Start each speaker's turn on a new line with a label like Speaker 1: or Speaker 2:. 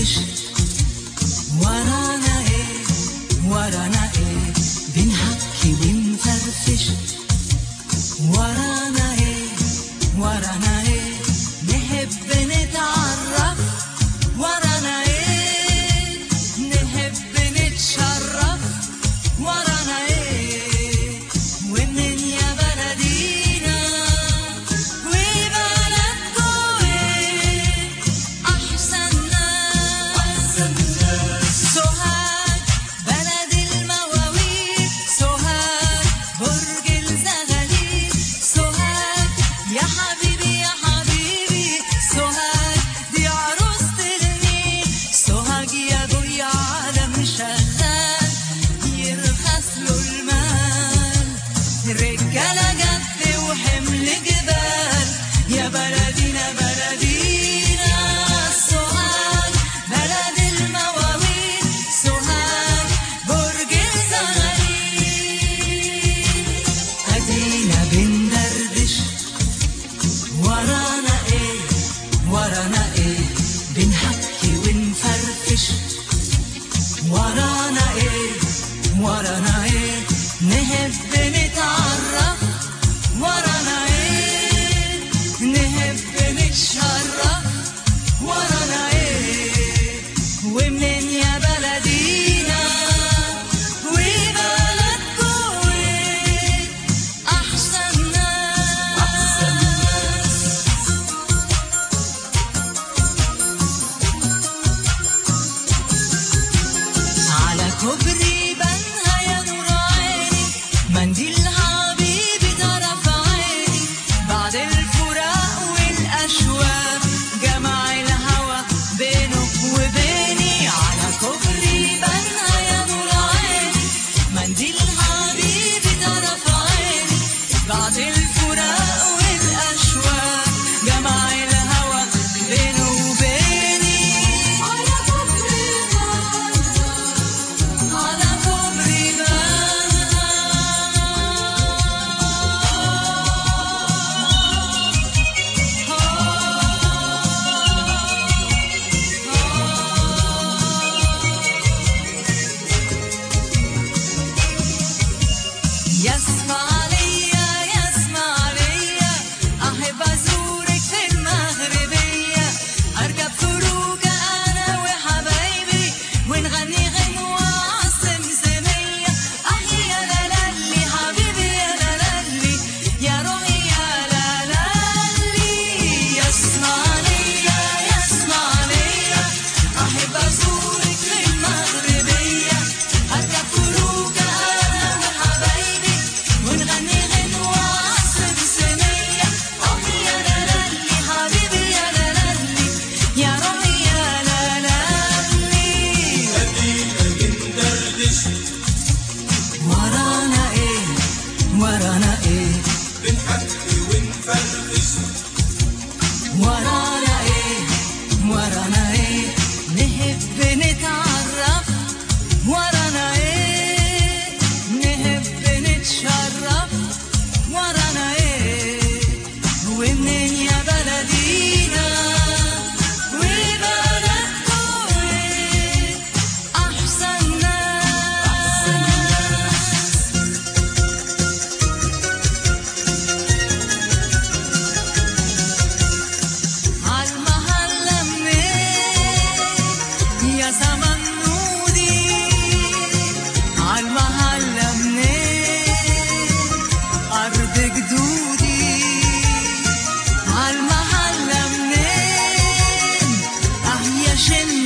Speaker 1: بندردش ورانا ايه ورانا ايه بنحكي ونفرفش ورانا ايه ورانا ايه نحب نتعرف ورانا ايه نحب نتشرف ورانا ايه ومنين يا بلدينا وبلدكوا ايه احسن ناس سوهاج بلد المواويل سوهاج برج الزغاليل سوهاج يا حبيبي يا حبيبي سوهاج دي عروسة النيل سوهاج يا ابويا عالم شغال يرخص له المال رجالة جد وحمل جبال يا بلدينا بلدينا سوهاج بلد المواويل سوهاج برج الزغاليل ادينا بندردش ورانا ايه ورانا ايه بنحكي ونفرفش ورانا ايه ورانا ايه نحب نتعرف ورانا ايه نحب نتشرف ورانا ايه ومنين يا بلدينا وبلدكوا ايه احسن ناس على كوبري بنها يا نور عيني منديل حبيبي طرف عيني بعد الفراق والأشواق جمع الهوى بينك وبيني على كوبري بنها يا نور عيني منديل حبيبي طرف عيني بعد الفراق والأشواق جمع الهوى بينه وبيني على كوبري على كوبري يسمع عليا يسمع عليا أحب أزورك في المغربية أركب فروجة أنا وحبايبي ونغني غنوة عالسمسمية أحي يا لالي حبيبي يا لالي يا روحي يا لالي يسمع عليا يسمع عليا أحب أزورك في المغربية أركب فروجة أنا وحبايبي ونغني غنوة عالسمسمية أحي يا لالي حبيبي يا لالي يا روحي يا لالي ورانا ايه ورانا ايه
Speaker 2: بنحكي ونفرفش
Speaker 1: ورانا ايه ورانا ايه نحب نتعرف ورانا ايه نحب نتشرف ورانا ايه ومنين يا بلدينا وبلدكوا ايه احسن ناس عالمحلة منين يا زمن نودي عالمحلة منين أرض جدودي عالمحلة منين أه يا شم